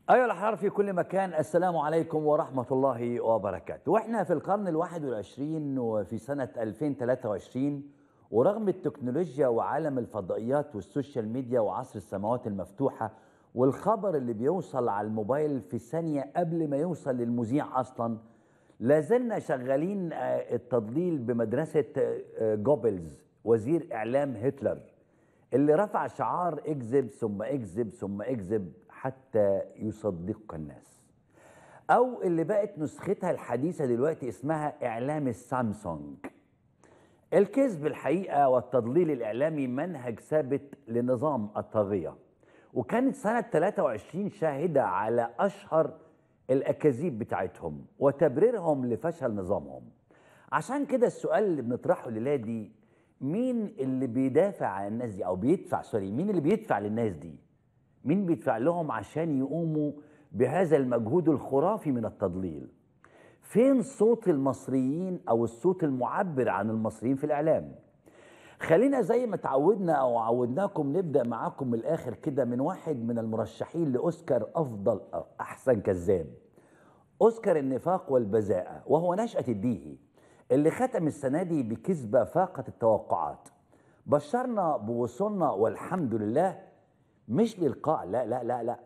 أيها الأحرار في كل مكان السلام عليكم ورحمة الله وبركاته وإحنا في القرن الواحد والعشرين وفي سنة 2023 ورغم التكنولوجيا وعالم الفضائيات والسوشيال ميديا وعصر السماوات المفتوحة والخبر اللي بيوصل على الموبايل في ثانية قبل ما يوصل للمذيع أصلا لازلنا شغالين آه، التضليل بمدرسة آه، جوبلز وزير إعلام هتلر اللي رفع شعار اكذب ثم اكذب ثم اكذب حتى يصدقك الناس او اللي بقت نسختها الحديثه دلوقتي اسمها اعلام السامسونج الكذب الحقيقه والتضليل الاعلامي منهج ثابت لنظام الطاغيه وكانت سنه 23 شاهده على اشهر الاكاذيب بتاعتهم وتبريرهم لفشل نظامهم عشان كده السؤال اللي بنطرحه الليله دي مين اللي بيدافع عن الناس دي او بيدفع سوري مين اللي بيدفع للناس دي مين بيدفع لهم عشان يقوموا بهذا المجهود الخرافي من التضليل فين صوت المصريين او الصوت المعبر عن المصريين في الاعلام خلينا زي ما تعودنا او عودناكم نبدا معاكم من الاخر كده من واحد من المرشحين لاوسكار افضل أو احسن كذاب اوسكار النفاق والبذاءه وهو نشاه الديهي اللي ختم السنه دي بكذبه فاقت التوقعات بشرنا بوصولنا والحمد لله مش للقاع لا لا لا لا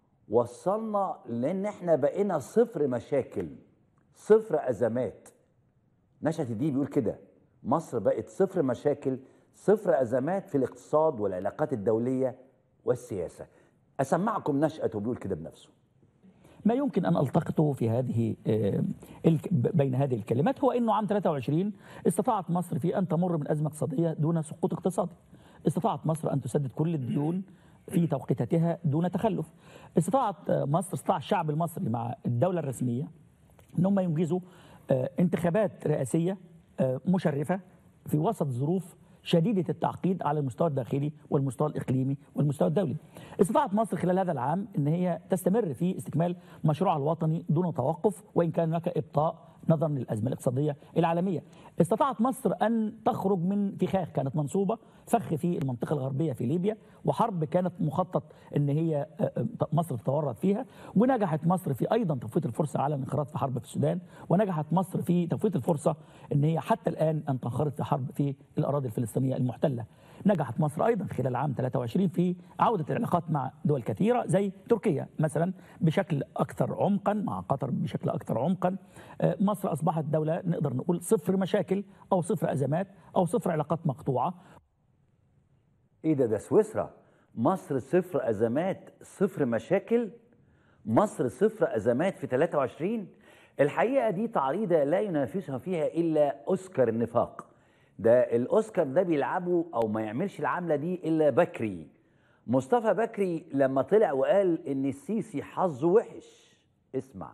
وصلنا لان احنا بقينا صفر مشاكل صفر ازمات نشأة دي بيقول كده مصر بقت صفر مشاكل صفر ازمات في الاقتصاد والعلاقات الدوليه والسياسه اسمعكم نشأته بيقول كده بنفسه ما يمكن أن ألتقطه في هذه آه، الك- بين هذه الكلمات هو أنه عام 23 استطاعت مصر في أن تمر من أزمة اقتصادية دون سقوط اقتصادي استطاعت مصر أن تسدد كل الديون في توقيتاتها دون تخلف استطاعت آه، مصر استطاع الشعب المصري مع الدولة الرسمية ان هم ينجزوا آه، انتخابات رئاسيه آه، مشرفه في وسط ظروف شديده التعقيد على المستوى الداخلي والمستوى الاقليمي والمستوى الدولي. استطاعت مصر خلال هذا العام ان هي تستمر في استكمال مشروعها الوطني دون توقف وان كان هناك ابطاء نظرا للازمه الاقتصاديه العالميه. استطاعت مصر ان تخرج من فخاخ كانت منصوبه فخ في المنطقه الغربيه في ليبيا وحرب كانت مخطط ان هي آه، آه، مصر تتورط فيها ونجحت مصر في ايضا تفويت الفرصه على الانخراط في حرب في السودان ونجحت مصر في تفويت الفرصه ان هي حتى الان ان تنخرط في حرب في الاراضي الفلسطينيه المحتله. نجحت مصر ايضا خلال عام 23 في عوده العلاقات مع دول كثيره زي تركيا مثلا بشكل اكثر عمقا مع قطر بشكل اكثر عمقا. آه، مصر اصبحت دوله نقدر نقول صفر مشاكل او صفر ازمات او صفر علاقات مقطوعه ايه ده ده سويسرا مصر صفر ازمات صفر مشاكل مصر صفر ازمات في 23 الحقيقه دي تعريضه لا ينافسها فيها الا اوسكار النفاق ده الاوسكار ده بيلعبه او ما يعملش العمله دي الا بكري مصطفى بكري لما طلع وقال ان السيسي حظه وحش اسمع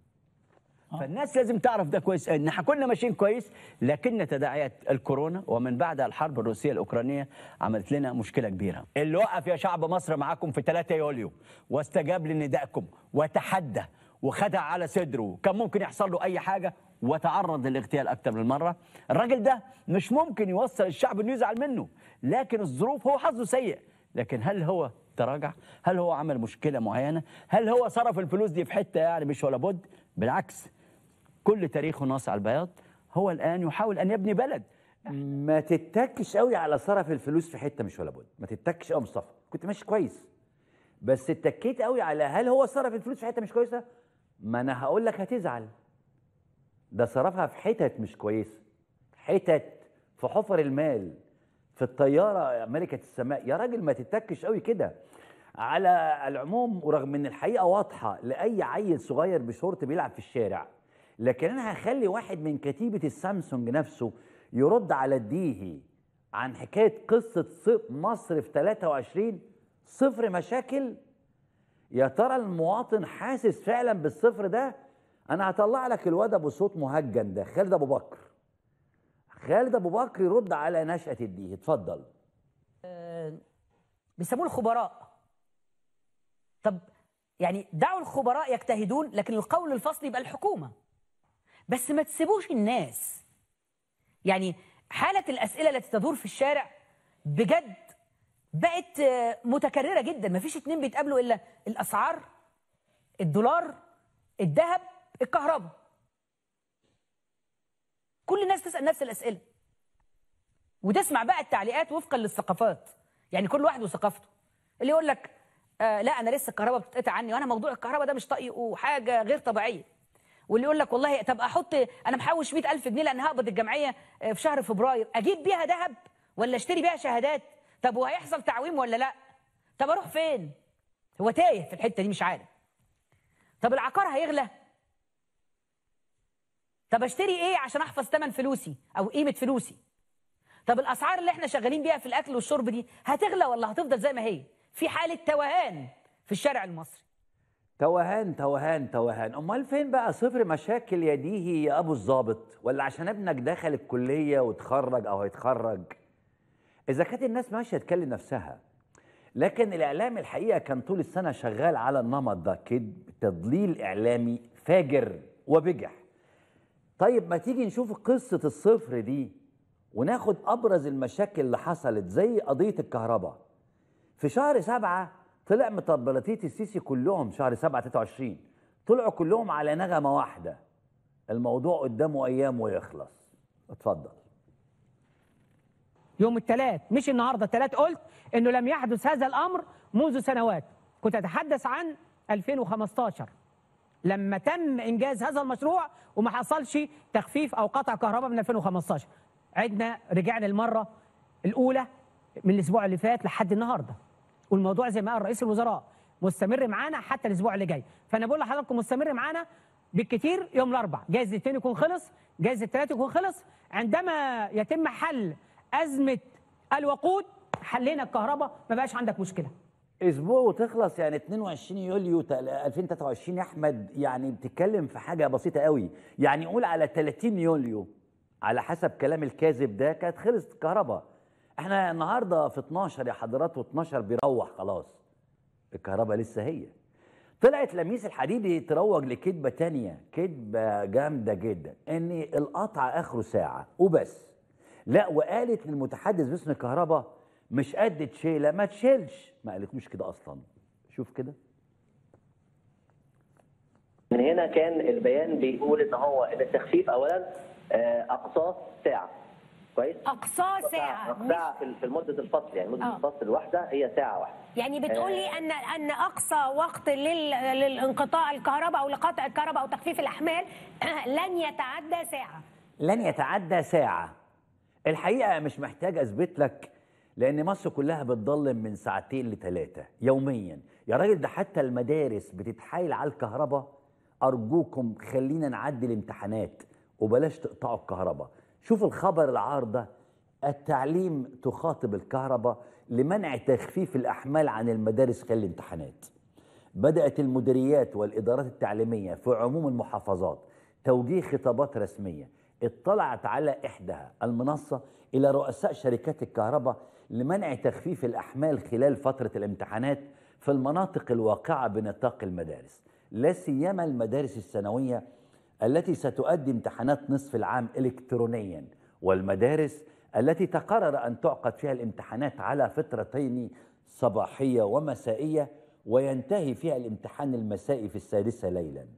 فالناس لازم تعرف ده كويس ان احنا كنا ماشيين كويس لكن تداعيات الكورونا ومن بعدها الحرب الروسيه الاوكرانيه عملت لنا مشكله كبيره. اللي وقف يا شعب مصر معاكم في 3 يوليو واستجاب لندائكم وتحدى وخدع على صدره كان ممكن يحصل له اي حاجه وتعرض للاغتيال اكتر من مره الراجل ده مش ممكن يوصل الشعب انه يزعل منه لكن الظروف هو حظه سيء لكن هل هو تراجع هل هو عمل مشكله معينه هل هو صرف الفلوس دي في حته يعني مش ولا بد بالعكس كل تاريخه ناصع على البياض هو الان يحاول ان يبني بلد ما تتكش قوي على صرف الفلوس في حته مش ولا بد ما تتكش قوي مصطفى كنت ماشي كويس بس اتكيت قوي على هل هو صرف الفلوس في حته مش كويسه ما انا هقول لك هتزعل ده صرفها في حتت مش كويسه حتت في حفر المال في الطياره ملكه السماء يا راجل ما تتكش قوي كده على العموم ورغم ان الحقيقه واضحه لاي عيل صغير بشورت بيلعب في الشارع لكن انا هخلي واحد من كتيبه السامسونج نفسه يرد على الديهي عن حكايه قصه ص- مصر في 23 صفر مشاكل يا ترى المواطن حاسس فعلا بالصفر ده انا هطلع لك الواد ابو صوت مهجن ده خالد ابو بكر خالد ابو بكر يرد على نشأة الديهي اتفضل بيسموه الخبراء طب يعني دعوا الخبراء يجتهدون لكن القول الفصل يبقى الحكومة بس ما تسيبوش الناس يعني حالة الأسئلة التي تدور في الشارع بجد بقت آه، متكررة جدا ما فيش اتنين بيتقابلوا إلا الأسعار الدولار الذهب الكهرباء كل الناس تسال نفس الاسئله وتسمع بقى التعليقات وفقا للثقافات يعني كل واحد وثقافته اللي يقول لك آه لا انا لسه الكهرباء بتتقطع عني وانا موضوع الكهرباء ده مش طايقه حاجه غير طبيعيه واللي يقول لك والله طب احط انا محوش 100000 جنيه لان هقبض الجمعيه آه، في شهر فبراير اجيب بيها ذهب ولا اشتري بيها شهادات طب وهيحصل تعويم ولا لا طب اروح فين هو تايه في الحته دي مش عارف طب العقار هيغلى طب اشتري ايه عشان احفظ ثمن فلوسي او قيمه فلوسي طب الاسعار اللي احنا شغالين بيها في الاكل والشرب دي هتغلى ولا هتفضل زي ما هي في حاله توهان في الشارع المصري توهان توهان توهان امال فين بقى صفر مشاكل يا ديهي يا ابو الظابط ولا عشان ابنك دخل الكليه وتخرج او هيتخرج اذا كانت الناس ماشيه تكلم نفسها لكن الاعلام الحقيقه كان طول السنه شغال على النمط ده كذب تضليل اعلامي فاجر وبجح طيب ما تيجي نشوف قصه الصفر دي وناخد ابرز المشاكل اللي حصلت زي قضيه الكهرباء في شهر سبعة طلع مطبلاتية السيسي كلهم شهر سبعة 23 طلعوا كلهم على نغمة واحدة الموضوع قدامه أيام ويخلص اتفضل يوم الثلاث مش النهارده الثلاث قلت انه لم يحدث هذا الامر منذ سنوات كنت اتحدث عن 2015 لما تم انجاز هذا المشروع وما حصلش تخفيف او قطع كهرباء من 2015 عدنا رجعنا المره الاولى من الاسبوع اللي فات لحد النهارده والموضوع زي ما قال رئيس الوزراء مستمر معانا حتى الاسبوع اللي جاي فانا بقول لحضراتكم مستمر معانا بالكثير يوم الاربعاء جايز الاثنين يكون خلص جايز الثلاث يكون خلص عندما يتم حل ازمه الوقود حلينا الكهرباء ما بقاش عندك مشكله اسبوع وتخلص يعني 22 يوليو تل- 2023 يا احمد يعني بتتكلم في حاجه بسيطه قوي يعني قول على 30 يوليو على حسب كلام الكاذب ده كانت خلصت الكهرباء احنا النهارده في 12 يا حضرات و12 بيروح خلاص الكهرباء لسه هي طلعت لميس الحديدي تروج لكذبه تانية كذبه جامده جدا ان القطع اخره ساعه وبس لا وقالت للمتحدث باسم الكهرباء مش قد تشيله ما تشيلش ما قالتلوش كده اصلا شوف كده من هنا كان البيان بيقول ان هو ان التخفيف اولا آه، اقصاه ساعه كويس اقصاه ساعه مش ساعه في في مده الفصل يعني مده آه. الفصل الواحده هي ساعه واحده يعني بتقولي ان ان اقصى وقت لل... للانقطاع الكهرباء او لقطع الكهرباء او تخفيف الاحمال لن يتعدى ساعه لن يتعدى ساعة الحقيقة مش محتاج أثبت لك لأن مصر كلها بتضلم من ساعتين لثلاثة يوميا يا راجل ده حتى المدارس بتتحايل على الكهرباء أرجوكم خلينا نعدي الامتحانات وبلاش تقطعوا الكهرباء شوف الخبر العار ده التعليم تخاطب الكهرباء لمنع تخفيف الأحمال عن المدارس خلال الامتحانات بدأت المديريات والإدارات التعليمية في عموم المحافظات توجيه خطابات رسمية اطلعت على إحداها المنصة إلى رؤساء شركات الكهرباء لمنع تخفيف الأحمال خلال فترة الامتحانات في المناطق الواقعة بنطاق المدارس لا سيما المدارس الثانوية التي ستؤدي امتحانات نصف العام إلكترونيا والمدارس التي تقرر أن تعقد فيها الامتحانات على فترتين صباحية ومسائية وينتهي فيها الامتحان المسائي في السادسة ليلا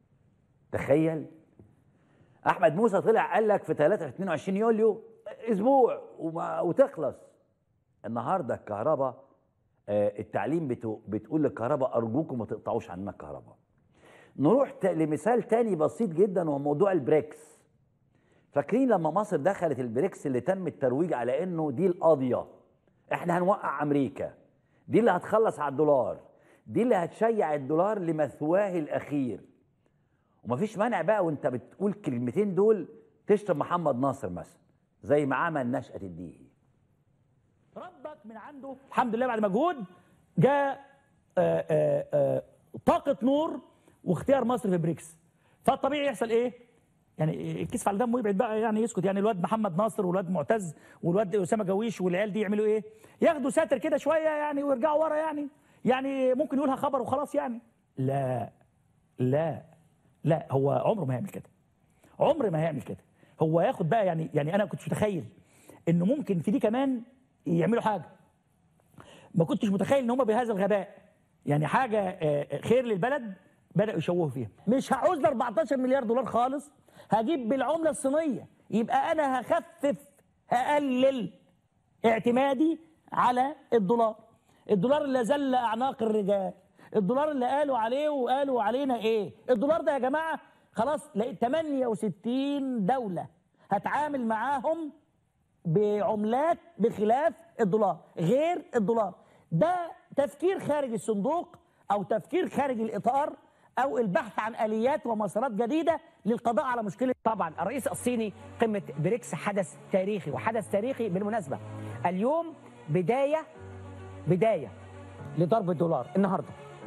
تخيل احمد موسى طلع قال لك في 3 22 يوليو اسبوع وما وتخلص النهارده الكهرباء آه، التعليم بتو- بتقول للكهرباء ارجوكم ما تقطعوش عنا الكهرباء نروح ت- لمثال تاني بسيط جدا وهو موضوع البريكس فاكرين لما مصر دخلت البريكس اللي تم الترويج على انه دي القاضيه احنا هنوقع امريكا دي اللي هتخلص على الدولار دي اللي هتشيع الدولار لمثواه الاخير ومفيش مانع بقى وانت بتقول الكلمتين دول تشتم محمد ناصر مثلا زي ما عمل نشأة الديهي ربك من عنده الحمد لله بعد مجهود جاء آه، آه، آه، طاقة نور واختيار مصر في بريكس فالطبيعي يحصل ايه؟ يعني الكيس على دمه يبعد بقى يعني يسكت يعني الواد محمد ناصر والواد معتز والواد اسامه جويش والعيال دي يعملوا ايه؟ ياخدوا ساتر كده شويه يعني ويرجعوا ورا يعني يعني ممكن يقولها خبر وخلاص يعني لا لا لا هو عمره ما هيعمل كده عمر ما هيعمل كده هو ياخد بقى يعني يعني انا كنتش متخيل انه ممكن في دي كمان يعملوا حاجه ما كنتش متخيل ان هم بهذا الغباء يعني حاجه آه، خير للبلد بداوا يشوهوا فيها مش هعوز ل 14 مليار دولار خالص هجيب بالعمله الصينيه يبقى انا هخفف هقلل اعتمادي على الدولار الدولار اللي ذل اعناق الرجال الدولار اللي قالوا عليه وقالوا علينا ايه الدولار ده يا جماعه خلاص لقيت 68 دوله هتعامل معاهم بعملات بخلاف الدولار غير الدولار ده تفكير خارج الصندوق او تفكير خارج الاطار او البحث عن اليات ومسارات جديده للقضاء على مشكله طبعا الرئيس الصيني قمة بريكس حدث تاريخي وحدث تاريخي بالمناسبة اليوم بداية بداية لضرب الدولار النهاردة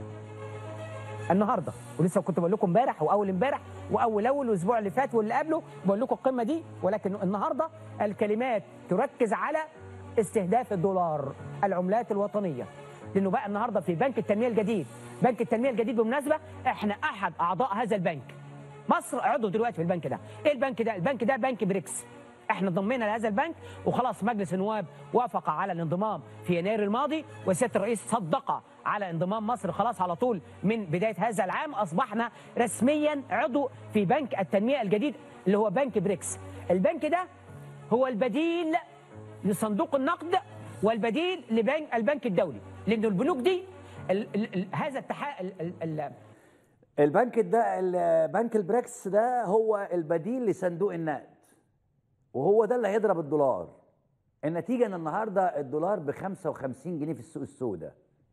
النهارده ولسه كنت بقول لكم امبارح واول امبارح واول اول والاسبوع اللي فات واللي قبله بقول لكم القمه دي ولكن النهارده الكلمات تركز على استهداف الدولار العملات الوطنيه لانه بقى النهارده في بنك التنميه الجديد بنك التنميه الجديد بالمناسبه احنا احد اعضاء هذا البنك مصر عضو دلوقتي في البنك ده ايه البنك ده البنك ده بنك بريكس احنا انضمينا لهذا البنك وخلاص مجلس النواب وافق على الانضمام في يناير الماضي وسياده الرئيس صدق على انضمام مصر خلاص على طول من بدايه هذا العام اصبحنا رسميا عضو في بنك التنميه الجديد اللي هو بنك بريكس البنك ده هو البديل لصندوق النقد والبديل لبنك البنك الدولي لان البنوك دي ال ال ال هذا التحا ال ال ال البنك ده البنك البريكس ده هو البديل لصندوق النقد وهو ده اللي هيضرب الدولار النتيجة ان النهاردة الدولار ب 55 جنيه في السوق السوداء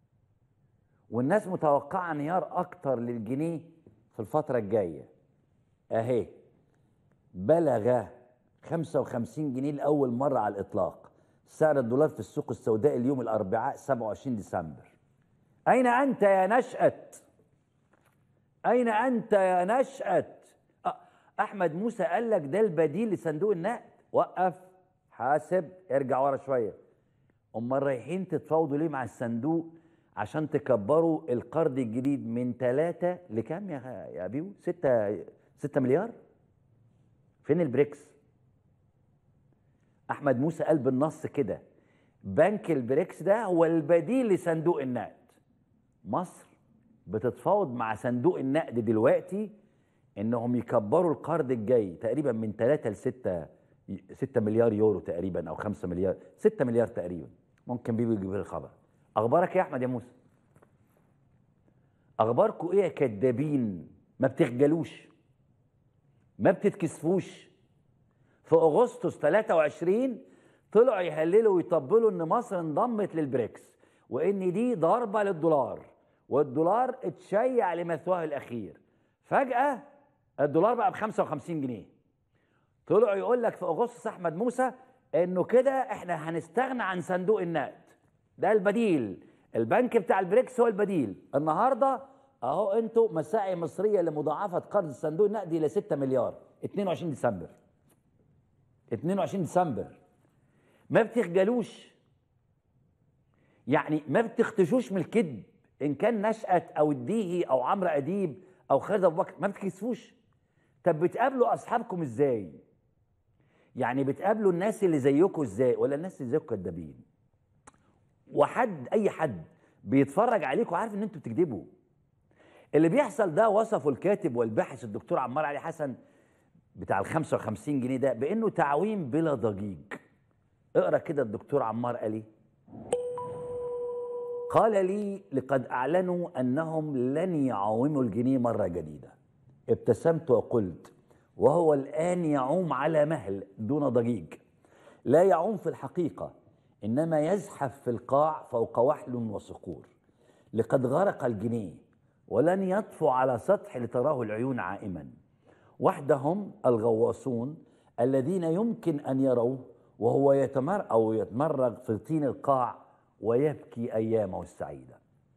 والناس متوقعة انهيار اكتر للجنيه في الفترة الجاية اهي بلغ 55 جنيه لأول مرة على الإطلاق سعر الدولار في السوق السوداء اليوم الأربعاء 27 ديسمبر أين أنت يا نشأت أين أنت يا نشأت أ- أحمد موسى قال لك ده البديل لصندوق النقد وقف حاسب ارجع ورا شوية أمال رايحين تتفاوضوا ليه مع الصندوق عشان تكبروا القرض الجديد من ثلاثة لكام يا يا بيو؟ ستة ستة مليار؟ فين البريكس؟ احمد موسى قال بالنص كده بنك البريكس ده هو البديل لصندوق النقد مصر بتتفاوض مع صندوق النقد دلوقتي انهم يكبروا القرض الجاي تقريبا من 3 ل 6 6 مليار يورو تقريبا او 5 مليار 6 مليار تقريبا ممكن بيبي يجيب لي الخبر اخبارك يا احمد يا موسى اخباركم ايه يا كدابين ما بتخجلوش ما بتتكسفوش في اغسطس 23 طلعوا يهللوا ويطبلوا ان مصر انضمت للبريكس وان دي ضربه للدولار والدولار اتشيع لمثواه الاخير فجاه الدولار بقى ب 55 جنيه طلعوا يقول لك في اغسطس احمد موسى انه كده احنا هنستغنى عن صندوق النقد ده البديل البنك بتاع البريكس هو البديل النهارده اهو انتوا مساعي مصريه لمضاعفه قرض الصندوق النقدي الى 6 مليار 22 ديسمبر 22 ديسمبر ما بتخجلوش يعني ما بتختشوش من الكذب ان كان نشأت او الديهي او عمرو اديب او خالد ابو بكر ما بتكسفوش طب بتقابلوا اصحابكم ازاي يعني بتقابلوا الناس اللي زيكم ازاي ولا الناس اللي زيكم كدابين وحد اي حد بيتفرج عليكم عارف ان انتوا بتكذبوا اللي بيحصل ده وصفه الكاتب والباحث الدكتور عمار علي حسن بتاع ال 55 جنيه ده بانه تعويم بلا ضجيج اقرا كده الدكتور عمار قال ايه قال لي لقد اعلنوا انهم لن يعوموا الجنيه مره جديده ابتسمت وقلت وهو الان يعوم على مهل دون ضجيج لا يعوم في الحقيقه انما يزحف في القاع فوق وحل وصقور لقد غرق الجنيه ولن يطفو على سطح لتراه العيون عائما وحدهم الغواصون الذين يمكن ان يروه وهو يتمر او يتمرغ في طين القاع ويبكي ايامه السعيده.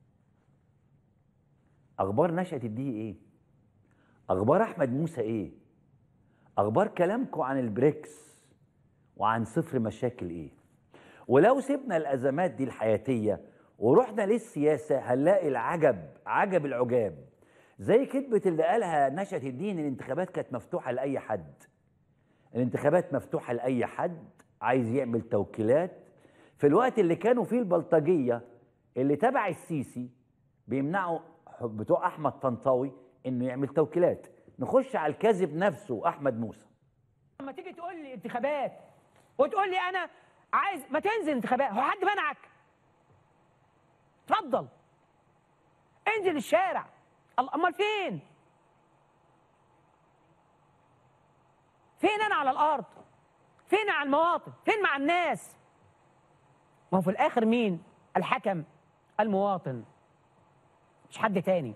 اخبار نشأة الدي ايه؟ اخبار احمد موسى ايه؟ اخبار كلامكم عن البريكس وعن صفر مشاكل ايه؟ ولو سيبنا الازمات دي الحياتيه ورحنا للسياسه هنلاقي العجب عجب العجاب زي كذبة اللي قالها نشأة الدين الانتخابات كانت مفتوحة لأي حد الانتخابات مفتوحة لأي حد عايز يعمل توكيلات في الوقت اللي كانوا فيه البلطجية اللي تبع السيسي بيمنعوا بتوع أحمد طنطاوي انه يعمل توكيلات نخش على الكذب نفسه احمد موسى لما تيجي تقول لي انتخابات وتقول لي انا عايز ما تنزل انتخابات هو حد منعك اتفضل انزل الشارع الله امال فين فين انا على الارض فين على المواطن فين مع الناس ما هو في الاخر مين الحكم المواطن مش حد تاني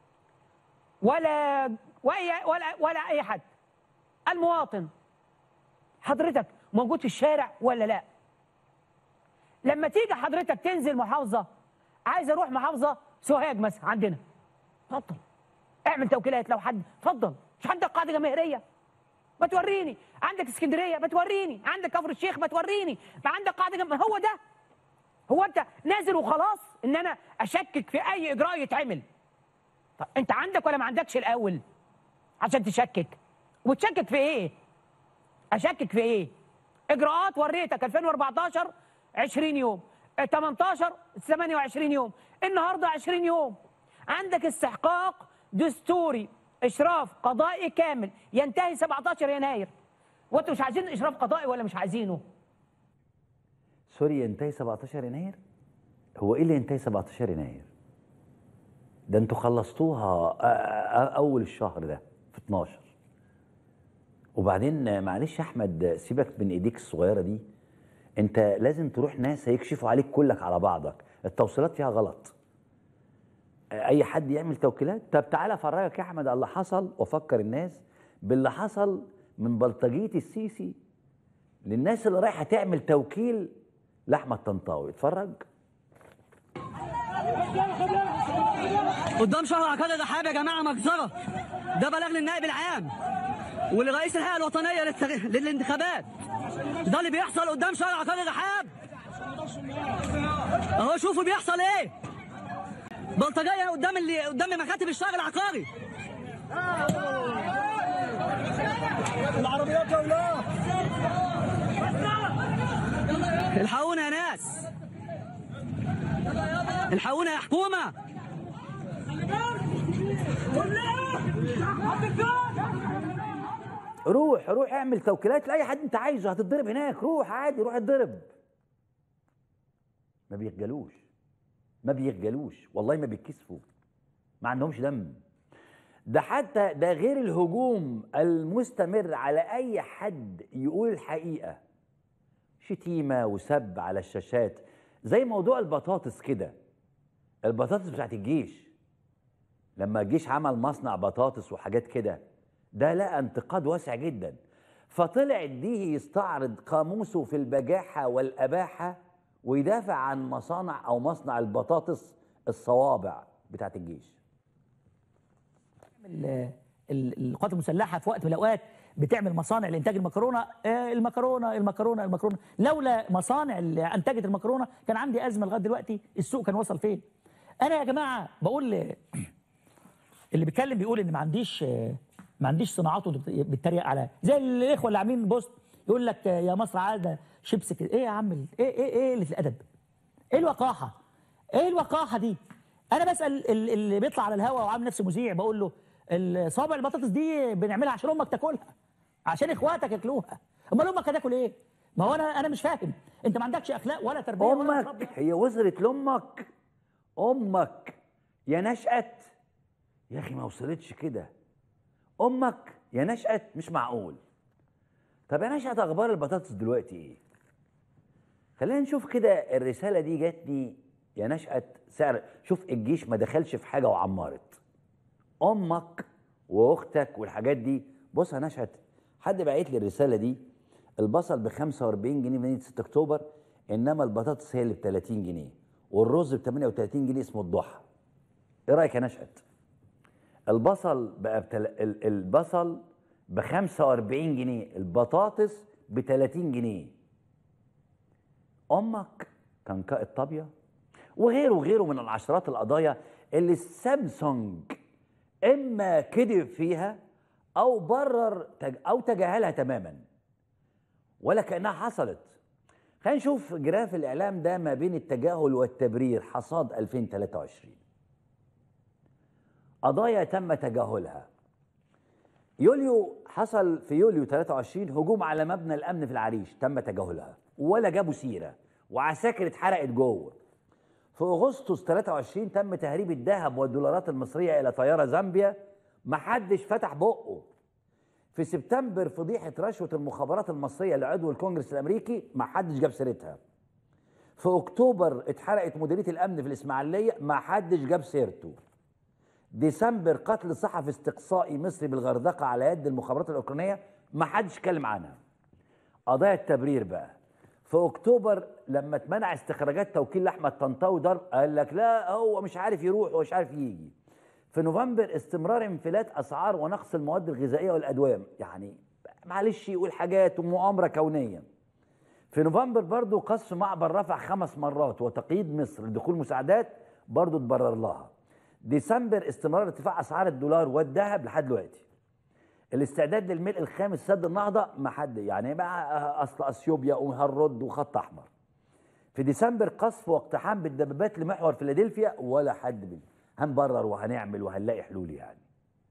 ولا ولا ولا, ولا اي حد المواطن حضرتك موجود في الشارع ولا لا لما تيجي حضرتك تنزل محافظه عايز اروح محافظه سوهاج مثلا عندنا اتفضل اعمل توكيلات لو حد اتفضل مش عندك قاعده جماهيريه ما توريني عندك اسكندريه ما توريني عندك كفر الشيخ ما توريني ما عندك قاعده جماهيريه هو ده هو انت نازل وخلاص ان انا اشكك في اي اجراء يتعمل طب انت عندك ولا ما عندكش الاول عشان تشكك وتشكك في ايه اشكك في ايه اجراءات وريتك 2014 20 يوم 18 28 يوم النهارده 20 يوم عندك استحقاق دستوري اشراف قضائي كامل ينتهي 17 يناير وانتوا مش عايزين اشراف قضائي ولا مش عايزينه سوريا ينتهي 17 يناير هو ايه اللي ينتهي 17 يناير ده انتوا خلصتوها أ- أ- اول الشهر ده في 12 وبعدين معلش يا احمد سيبك من ايديك الصغيره دي انت لازم تروح ناس هيكشفوا عليك كلك على بعضك التوصيلات فيها غلط اي حد يعمل توكيلات طب تعالى افرجك يا احمد على اللي حصل وافكر الناس باللي حصل من بلطجيه السيسي للناس اللي رايحه تعمل توكيل لاحمد طنطاوي اتفرج قدام شهر عقاد الرحاب يا جماعه مجزره ده بلاغ للنائب العام ولرئيس الهيئه الوطنيه للتغ- للانتخابات ده اللي بيحصل قدام شهر عقاد الرحاب اهو شوفوا بيحصل ايه بلطجيه قدام اللي قدام مكاتب الشهر العقاري العربيات يا ولاد الحقونا يا ناس الحقونا يا حكومه روح روح اعمل توكيلات لاي حد انت عايزه هتتضرب هناك روح عادي روح اتضرب ما بيخجلوش ما بيخجلوش والله ما بيتكسفوا ما عندهمش دم ده حتى ده غير الهجوم المستمر على اي حد يقول الحقيقه شتيمه وسب على الشاشات زي موضوع البطاطس كده البطاطس بتاعت الجيش لما الجيش عمل مصنع بطاطس وحاجات كده ده لقى انتقاد واسع جدا فطلع دي يستعرض قاموسه في البجاحة والأباحة ويدافع عن مصانع أو مصنع البطاطس الصوابع بتاعت الجيش ال- ال- القوات المسلحه في وقت من الاوقات بتعمل مصانع لانتاج المكرونه آه، المكرونه المكرونه المكرونه لولا مصانع اللي انتجت المكرونه كان عندي ازمه لغايه دلوقتي السوق كان وصل فين انا يا جماعه بقول ل- اللي بيتكلم بيقول ان ما عنديش آه، ما عنديش صناعات وبيتريق على زي الاخوه اللي عاملين بوست يقول لك آه، يا مصر عاده شيبس كده ايه يا عم ال- ايه ايه ايه اللي في الادب ايه الوقاحه ايه الوقاحه دي انا بسال ال- اللي بيطلع على الهواء وعامل نفسه مذيع بقول له الصوابع البطاطس دي بنعملها عشان امك تاكلها عشان اخواتك ياكلوها امال امك هتاكل ايه ما هو انا انا مش فاهم انت ما عندكش اخلاق ولا تربيه ولا أمك هي وصلت لأمك أمك يا نشأت يا أخي ما وصلتش كده أمك يا نشأت مش معقول طب يا نشأت أخبار البطاطس دلوقتي إيه؟ خلينا نشوف كده الرسالة دي جاتني يا نشأت سعر شوف الجيش ما دخلش في حاجة وعمرت أمك وأختك والحاجات دي بص يا نشأت حد بعت لي الرسالة دي البصل ب 45 جنيه في مدينة 6 أكتوبر إنما البطاطس هي اللي ب 30 جنيه والرز ب 38 جنيه اسمه الضحى إيه رأيك يا نشأت؟ البصل بقى بتل... ال- البصل ب 45 جنيه البطاطس ب 30 جنيه امك كان كائد طابيه وغيره وغيره من العشرات القضايا اللي السامسونج اما كذب فيها او برر تج... او تجاهلها تماما ولا كانها حصلت خلينا نشوف جراف الاعلام ده ما بين التجاهل والتبرير حصاد 2023 قضايا تم تجاهلها يوليو حصل في يوليو 23 هجوم على مبنى الامن في العريش تم تجاهلها ولا جابوا سيره وعساكر اتحرقت جوه في اغسطس 23 تم تهريب الذهب والدولارات المصريه الى طياره زامبيا محدش فتح بقه في سبتمبر فضيحه رشوه المخابرات المصريه لعضو الكونجرس الامريكي محدش جاب سيرتها في اكتوبر اتحرقت مديريه الامن في الاسماعيليه محدش جاب سيرته ديسمبر قتل صحفي استقصائي مصري بالغردقه على يد المخابرات الاوكرانيه ما حدش اتكلم عنها قضايا التبرير بقى في اكتوبر لما اتمنع استخراجات توكيل احمد طنطاوي دار قال لك لا هو مش عارف يروح ومش عارف يجي في نوفمبر استمرار انفلات اسعار ونقص المواد الغذائيه والادويه يعني معلش يقول حاجات ومؤامره كونيه في نوفمبر برضو قصف معبر رفح خمس مرات وتقييد مصر لدخول مساعدات برضو اتبرر لها ديسمبر استمرار ارتفاع اسعار الدولار والذهب لحد دلوقتي الاستعداد للملء الخامس سد النهضه ما حد يعني مع اصل اثيوبيا وهنرد وخط احمر في ديسمبر قصف واقتحام بالدبابات لمحور فيلادلفيا ولا حد بي. هنبرر وهنعمل وهنلاقي حلول يعني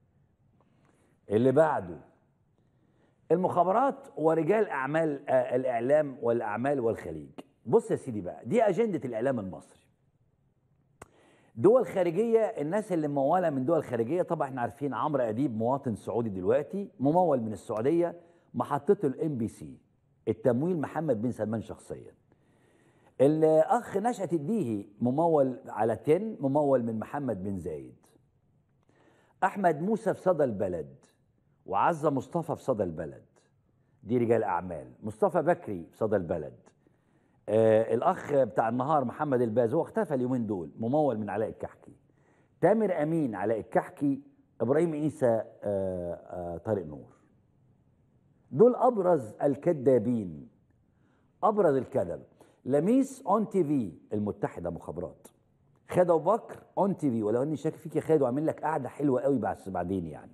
اللي بعده المخابرات ورجال اعمال آه، الاعلام والاعمال والخليج بص يا سيدي بقى دي اجنده الاعلام المصري دول خارجيه الناس اللي مموله من دول خارجيه طبعا احنا عارفين عمرو اديب مواطن سعودي دلوقتي ممول من السعوديه محطته الام بي سي التمويل محمد بن سلمان شخصيا الاخ نشأة الديهي ممول على تن ممول من محمد بن زايد احمد موسى في صدى البلد وعزة مصطفى في صدى البلد دي رجال اعمال مصطفى بكري في صدى البلد آه الاخ بتاع النهار محمد الباز هو اختفى اليومين دول ممول من علاء الكحكي تامر امين علاء الكحكي ابراهيم عيسى آه آه طارق نور دول ابرز الكذابين ابرز الكذب لميس اون تي في المتحده مخابرات خالد ابو بكر اون تي في ولو اني شاكك فيك يا خالد وعامل لك قعده حلوه قوي بس بعدين يعني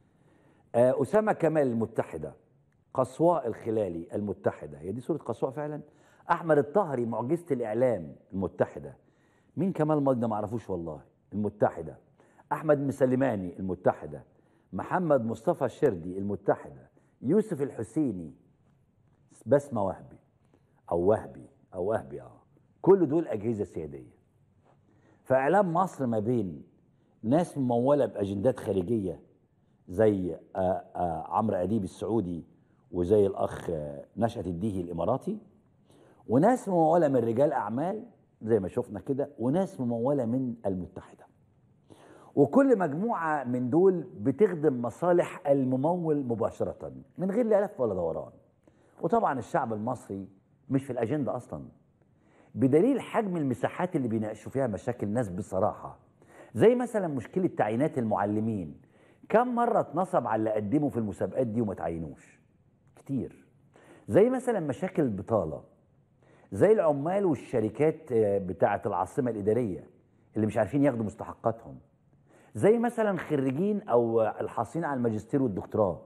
آه اسامه كمال المتحده قصواء الخلالي المتحده هي دي صوره قصواء فعلا احمد الطهري معجزه الاعلام المتحده مين كمال مجد ما اعرفوش والله المتحده احمد مسلماني المتحده محمد مصطفى الشردي المتحده يوسف الحسيني بسمه وهبي او وهبي او وهبي اه كل دول اجهزه سياديه فاعلام مصر ما بين ناس مموله باجندات خارجيه زي آه، آه، عمرو اديب السعودي وزي الاخ آه، نشأة الديهي الاماراتي وناس مموله من رجال اعمال زي ما شفنا كده وناس مموله من المتحده وكل مجموعه من دول بتخدم مصالح الممول مباشره من غير لا لف ولا دوران وطبعا الشعب المصري مش في الاجنده اصلا بدليل حجم المساحات اللي بيناقشوا فيها مشاكل الناس بصراحه زي مثلا مشكله تعيينات المعلمين كم مره اتنصب على اللي قدموا في المسابقات دي وما تعينوش كتير زي مثلا مشاكل البطاله زي العمال والشركات آه، بتاعه العاصمه الاداريه اللي مش عارفين ياخدوا مستحقاتهم زي مثلا خريجين او الحاصلين على الماجستير والدكتوراه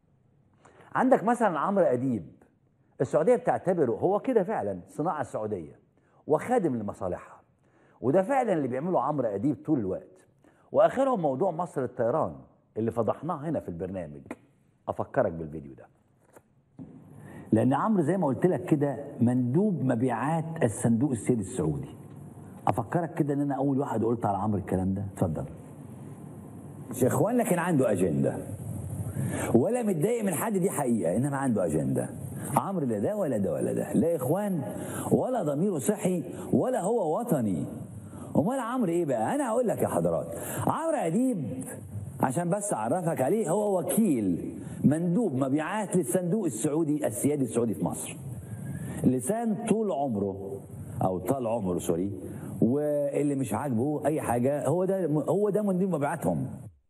عندك مثلا عمرو اديب السعوديه بتعتبره هو كده فعلا صناعه سعوديه وخادم لمصالحها وده فعلا اللي بيعمله عمرو اديب طول الوقت واخرهم موضوع مصر الطيران اللي فضحناه هنا في البرنامج افكرك بالفيديو ده لان عمرو زي ما قلت لك كده مندوب مبيعات الصندوق السيادي السعودي افكرك كده ان انا اول واحد قلت على عمرو الكلام ده اتفضل يا اخوان لكن عنده اجنده ولا متضايق من حد دي حقيقه انما عنده اجنده عمرو لا ده ولا ده ولا ده لا اخوان ولا ضميره صحي ولا هو وطني امال عمرو ايه بقى انا هقول لك يا حضرات عمرو اديب عشان بس اعرفك عليه هو وكيل مندوب مبيعات للصندوق السعودي السيادي السعودي في مصر لسان طول عمره او طال عمره سوري واللي مش عاجبه اي حاجه هو ده هو ده مندوب مبيعاتهم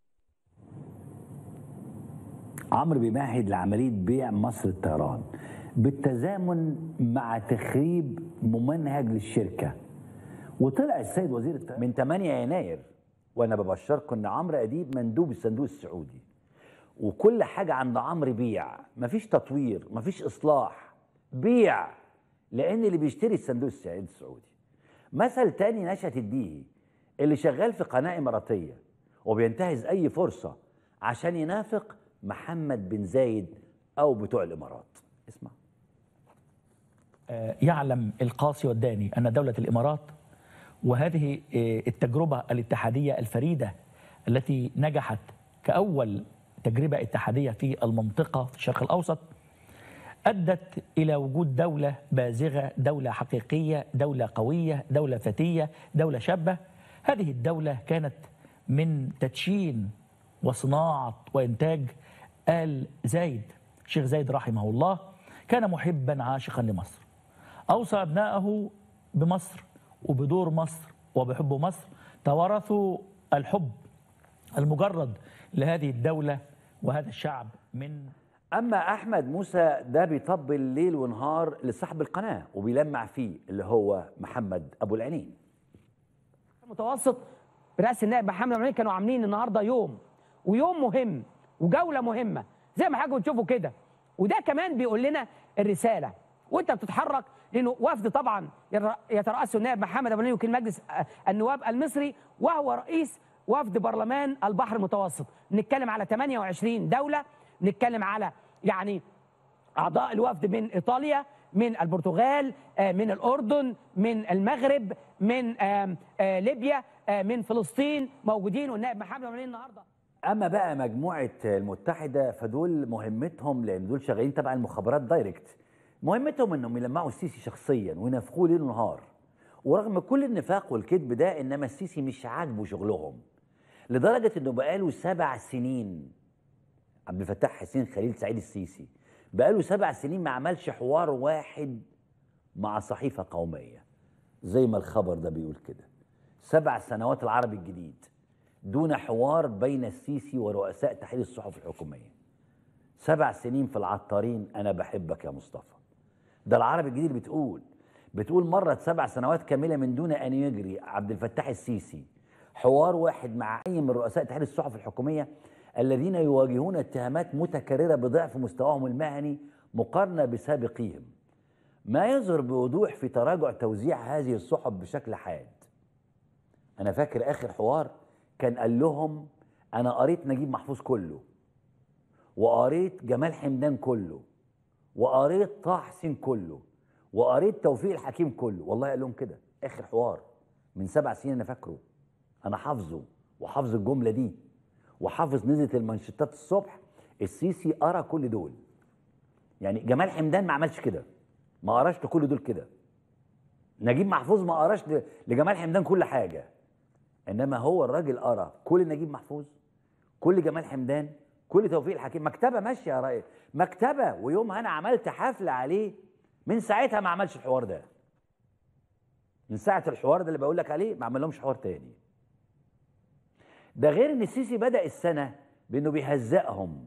عمرو بيمهد لعمليه بيع مصر الطيران بالتزامن مع تخريب ممنهج للشركه وطلع السيد وزير الطيران من 8 يناير وانا ببشركم ان عمرو اديب مندوب الصندوق السعودي وكل حاجه عند عمرو بيع مفيش تطوير مفيش اصلاح بيع لان اللي بيشتري الصندوق السعودي السعودي مثل تاني نشأة الديهي اللي شغال في قناه اماراتيه وبينتهز أي فرصة عشان ينافق محمد بن زايد أو بتوع الإمارات اسمع آه، يعلم القاصي والداني أن دولة الإمارات وهذه آه، التجربة الاتحادية الفريدة التي نجحت كأول تجربة اتحادية في المنطقة في الشرق الأوسط أدت إلى وجود دولة بازغة دولة حقيقية دولة قوية دولة فتية دولة شابة هذه الدولة كانت من تدشين وصناعة وإنتاج آل زايد الشيخ زايد رحمه الله كان محبا عاشقا لمصر أوصى أبنائه بمصر وبدور مصر وبحب مصر توارثوا الحب المجرد لهذه الدولة وهذا الشعب من أما أحمد موسى ده بيطبل ليل ونهار لصاحب القناة وبيلمع فيه اللي هو محمد أبو العينين المتوسط برئاسه النائب محمد عمرين كانوا عاملين النهارده يوم ويوم مهم وجوله مهمه زي ما حضراتكم بتشوفوا كده وده كمان بيقول لنا الرساله وانت بتتحرك لانه وفد طبعا ير- يترأسه النائب محمد ابو وكيل مجلس آه، النواب المصري وهو رئيس وفد برلمان البحر المتوسط نتكلم على 28 دوله نتكلم على يعني اعضاء الوفد من ايطاليا من البرتغال آه، من الاردن من المغرب من آم، آه، ليبيا آه، من فلسطين موجودين والنائب محمد عمرين النهارده أما بقى مجموعة المتحدة فدول مهمتهم لأن دول شغالين تبع المخابرات دايركت مهمتهم إنهم يلمعوا السيسي شخصيا وينافقوه ليل ونهار ورغم كل النفاق والكذب ده إنما السيسي مش عاجبه شغلهم لدرجة إنه بقاله سبع سنين عبد الفتاح حسين خليل سعيد السيسي بقاله سبع سنين ما عملش حوار واحد مع صحيفة قومية زي ما الخبر ده بيقول كده سبع سنوات العربي الجديد دون حوار بين السيسي ورؤساء تحرير الصحف الحكومية سبع سنين في العطارين أنا بحبك يا مصطفى ده العربي الجديد بتقول بتقول مرت سبع سنوات كاملة من دون أن يجري عبد الفتاح السيسي حوار واحد مع أي من رؤساء تحرير الصحف الحكومية الذين يواجهون اتهامات متكررة بضعف مستواهم المهني مقارنة بسابقيهم ما يظهر بوضوح في تراجع توزيع هذه الصحف بشكل حاد انا فاكر اخر حوار كان قال لهم انا قريت نجيب محفوظ كله وقريت جمال حمدان كله وقريت طه حسين كله وقريت توفيق الحكيم كله والله قال لهم كده اخر حوار من سبع سنين انا فاكره انا حافظه وحافظ الجمله دي وحافظ نزلت المانشيتات الصبح السيسي قرا كل دول يعني جمال حمدان ما عملش كده ما قراش لكل دول كده نجيب محفوظ ما قراش ل- لجمال حمدان كل حاجه انما هو الراجل قرا كل نجيب محفوظ كل جمال حمدان كل توفيق الحكيم مكتبه ماشيه يا ريس مكتبه ويومها انا عملت حفله عليه من ساعتها ما عملش الحوار ده من ساعه الحوار ده اللي بقول لك عليه ما عمل لهمش حوار تاني ده غير ان السيسي بدا السنه بانه بيهزقهم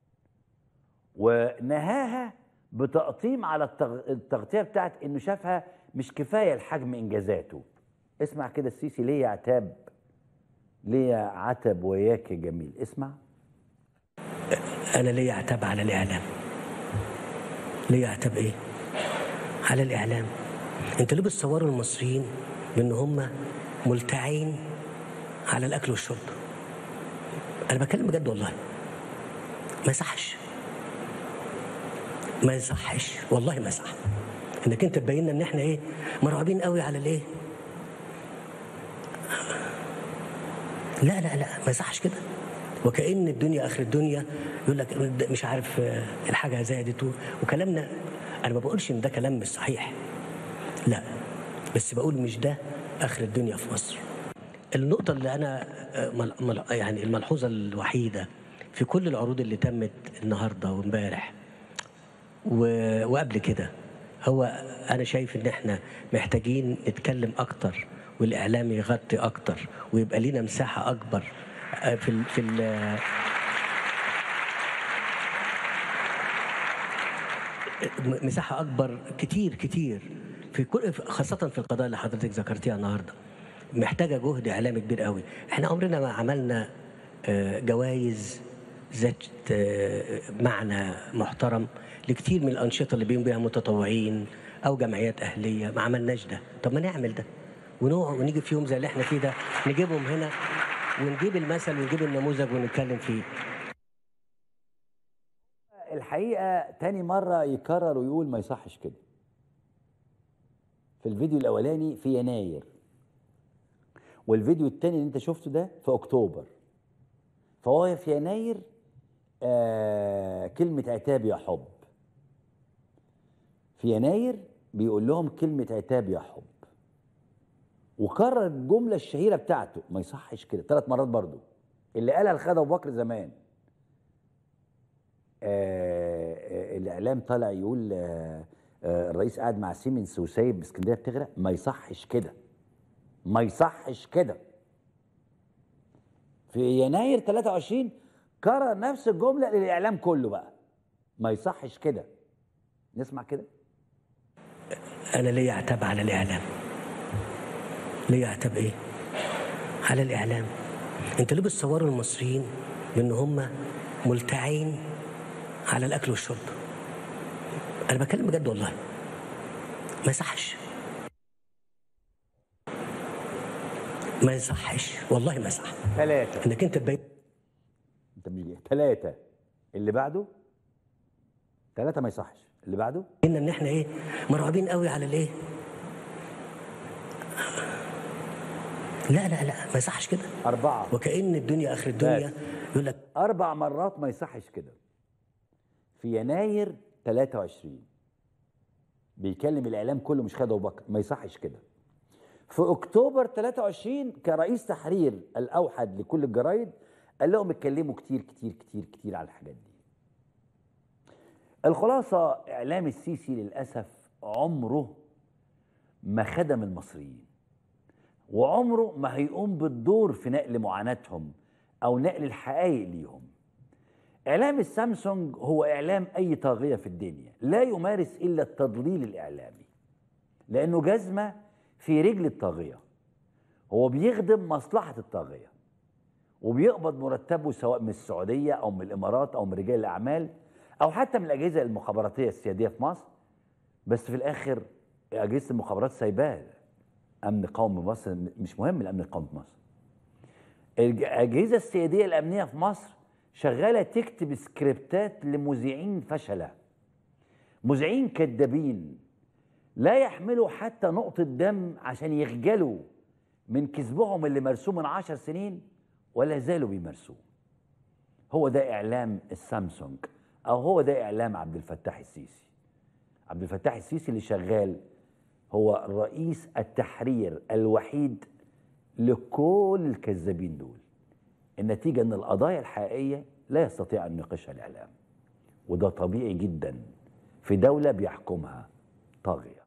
ونهاها بتقطيم على التغ- التغطيه بتاعت انه شافها مش كفايه لحجم انجازاته اسمع كده السيسي ليه عتاب ليه عتب وياك يا جميل اسمع انا ليا عتاب على الاعلام ليا عتاب ايه على الاعلام انتوا ليه بتصوروا المصريين بان هم ملتعين على الاكل والشرب انا بتكلم بجد والله ما يصحش ما يصحش والله ما يصح انك انت تبين لنا ان احنا ايه مرعوبين قوي على الايه لا لا لا ما يصحش كده وكأن الدنيا آخر الدنيا يقول لك مش عارف آه، الحاجة زادت و- وكلامنا أنا ما بقولش إن ده كلام مش صحيح لا بس بقول مش ده آخر الدنيا في مصر النقطة اللي أنا آه، مل- مل- يعني الملحوظة الوحيدة في كل العروض اللي تمت النهاردة وامبارح و- وقبل كده هو انا شايف ان احنا محتاجين نتكلم اكتر والاعلام يغطي اكتر ويبقى لينا مساحه اكبر آه، في ال في ال م- مساحه اكبر كتير كتير في كل خاصه في القضايا اللي حضرتك ذكرتيها النهارده محتاجه جهد اعلامي كبير قوي احنا عمرنا ما عملنا آه، جوائز ذات آه، معنى محترم لكتير من الانشطه اللي بيقوم بها متطوعين او جمعيات اهليه ما عملناش ده طب ما نعمل ده ونقعد ونيجي في يوم زي اللي احنا فيه ده نجيبهم هنا ونجيب المثل ونجيب النموذج ونتكلم فيه الحقيقه تاني مره يكرر ويقول ما يصحش كده في الفيديو الاولاني في يناير والفيديو التاني اللي انت شفته ده في اكتوبر فهو في يناير آه كلمه عتاب يا حب في يناير بيقول لهم كلمه عتاب يا حب وكرر الجمله الشهيره بتاعته ما يصحش كده ثلاث مرات برضو اللي قالها الخالد ابو بكر زمان آه، آه، الاعلام طالع يقول آه، آه، الرئيس قاعد مع سيمنز وسايب اسكندريه بتغرق ما يصحش كده ما يصحش كده في يناير 23 كرر نفس الجمله للاعلام كله بقى ما يصحش كده نسمع كده انا ليا عتاب على الاعلام ليا عتاب ايه على الاعلام انت ليه بتصوروا المصريين بان هم ملتعين على الاكل والشرب انا بتكلم بجد والله ما يصحش ما يصحش والله ما يصح ثلاثه انك انت تبين انت مش ثلاثه اللي بعده ثلاثه ما يصحش اللي بعده ان احنا ايه مرعوبين قوي على الايه لا لا لا ما يصحش كده اربعه وكأن الدنيا اخر الدنيا يقول لك اربع مرات ما يصحش كده في يناير 23 بيكلم الاعلام كله مش خالد ابو بكر ما يصحش كده في اكتوبر 23 كرئيس تحرير الاوحد لكل الجرايد قال لهم اتكلموا كتير كتير كتير كتير على الحاجات دي الخلاصه اعلام السيسي للاسف عمره ما خدم المصريين وعمره ما هيقوم بالدور في نقل معاناتهم او نقل الحقائق ليهم اعلام السامسونج هو اعلام اي طاغيه في الدنيا لا يمارس الا التضليل الاعلامي لانه جزمه في رجل الطاغيه هو بيخدم مصلحه الطاغيه وبيقبض مرتبه سواء من السعوديه او من الامارات او من رجال الاعمال او حتى من الاجهزه المخابراتيه السياديه في مصر بس في الاخر اجهزه المخابرات سايباه امن قومي مصر مش مهم الامن القومي في مصر الاجهزه السياديه الامنيه في مصر شغاله تكتب سكريبتات لمذيعين فشله مذيعين كذابين لا يحملوا حتى نقطه دم عشان يخجلوا من كذبهم اللي مرسوم من عشر سنين ولا زالوا بيمارسوه هو ده اعلام السامسونج او هو ده اعلام عبد الفتاح السيسي عبد الفتاح السيسي اللي شغال هو رئيس التحرير الوحيد لكل الكذابين دول النتيجة أن القضايا الحقيقية لا يستطيع أن يناقشها الإعلام وده طبيعي جدا في دولة بيحكمها طاغية